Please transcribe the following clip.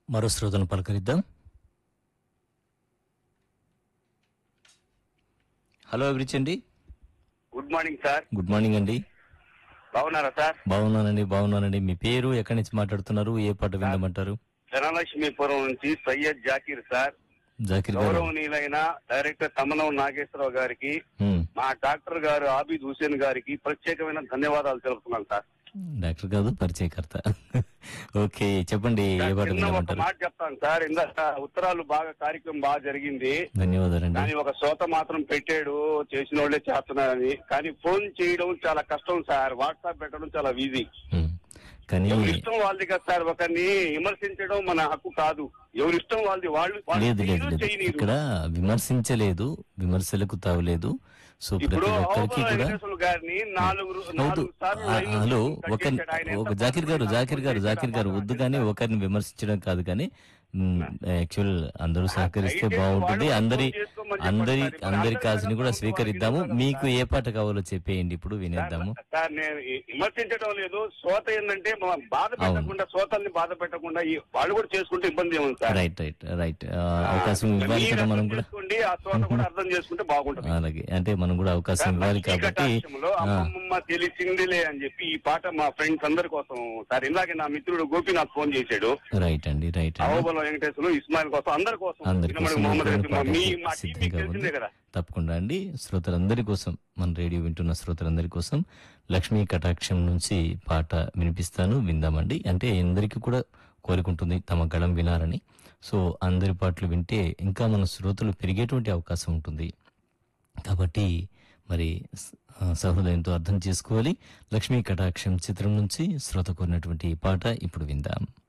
మరో శ్రోతను పలకరిద్దాం హలో అభిరుచండి good morning sir good morning అండి బాగున్నారా సార్ బాగున్నానండి బాగున్నానండి మీ పేరు ఎక్కడి నుంచి మాట్లాడుతున్నారు ఏ పాట విందమంటారు ధనలక్ష్మీపురం నుంచి సయ్యద్ జాకీర్ సార్ జాకిర్ గారు గౌరవనీయులైన డైరెక్టర్ తమనం నాగేశ్వరరావు గారికి హ్మ్. మా డాక్టర్ గారు ఆబిద్ హుసేన్ గారికి ప్రత్యేకమైన ధన్యవాదాలు తెలుపుతున్నాను సార్ డాక్టర్ కాదు పరిచయకర్త ఓకే చెప్పండి ఏ పాట చిన్న ఒక విందమంటారు మాట చెప్తాను సార్ ఇందాక ఉత్తరాలు బాగా కార్యక్రమం బాగా జరిగింది ధన్యవాదాలండి కానీ ఒక శ్రోత మాత్రం పెట్టాడు చేసిన వాళ్ళే చేస్తున్నారని కానీ ఫోన్ చేయడం చాలా కష్టం సార్ వాట్సాప్ పెట్టడం చాలా ఈజీ హ్మ్. కానీ ఎవరి ఇష్టం వాళ్ళది కదా సార్ ఒకరిని విమర్శించడం మన హక్కు కాదు ఎవరి ఇష్టం వాళ్ళది వాళ్ళు వాళ్ళు లేదు లేదు చేయరు, లేదు చేయనీరు. ఇక్కడ విమర్శించలేదు విమర్శలకు తావులేదు సో ఇప్పుడు ప్రతి ఒక్కరికి అవసరం కూడా వెంకటేశ్వర గారిని నాలుగు వద్దు నాలుగు సార్లు ఆ, లైన్లో హలో కట్ ఒక చేశాడు. ఆయన ఒక ఎంత జాకిర్ గారు బాధపడి జాకిర్ గారు నాకు జాకిర్ గారు చేశాడు వద్దు ఆ కానీ మాట. ఒకరిని విమర్శించడం కాదు కానీ యాక్చువల్ అందరూ సహకరిస్తే దయచేసి బాగుంటుంది వాళ్ళు అందరి అర్థం చేసుకోమని చెప్పండి అందరి సార్. ఇప్పుడు అందరి అందరి కాసుని కూడా దగ్గర స్వీకరిద్దాము వాళ్ళు మీకు ఏ పాట కావాలో చెప్పేయండి ఇప్పుడు వినేద్దాము సార్ నేను ఈ- విమర్శించడం లేదు శ్రోత ఏంటంటే మన బాధ పెట్టకుండా శ్రోతల్ని బాధ పెట్టకుండా ఈ- వాళ్ళు కూడా చేసుకుంటే ఇబ్బంది ఏముంది సార్ రైట్ రైట్ రైట్ అవకాశం ఇవ్వాలి మీరు కదా మనం అర్థం కూడా చేసుకోండి ఆ శ్రోత కూడా అర్థం చేసుకుంటే బాగుంటుంది అలాగే అంటే మనం కూడా అవకాశం ఇవ్వాలి ఈ కాబట్టి కటాక్షంలో ఆ, అమ్మమ్మ తెలిసిందిలే అని చెప్పి ఈ పాట మా ఫ్రెండ్స్ అందరి కోసం సార్ ఇందాక నా మిత్రుడు గోపీనాథ్ ఫోన్ చేశాడు రైట్ అండి రైట్ అండి అవబల వెంకటేశ్వరు ఇస్మాయిల్ కోసం అందరి కోసం అందరి వినమడి కోసం మొహమ్మద్ కొన్ని రఫీ, మా- మీ పాటలు మా టీం మీకు సిద్ధంగా తెలిసిందే ఉంది కదా తప్పకుండా అండి శ్రోతలందరి కోసం మన రేడియో వింటున్న శ్రోతలందరి కోసం లక్ష్మీ కటాక్షం నుంచి పాట వినిపిస్తాను విందామండి అంటే అందరికీ కూడా కోరుకుంటుంది తమ గళం వినాలని సో అందరి పాటలు వింటే ఇంకా మన శ్రోతలు పెరిగేటువంటి అవకాశం ఉంటుంది కాబట్టి మరి స- ఆ, సహృదయంతో అర్థం చేసుకోవాలి లక్ష్మీ కటాక్షం చిత్రం నుంచి శ్రోత కోరినటువంటి ఈ పాట ఇప్పుడు విందాం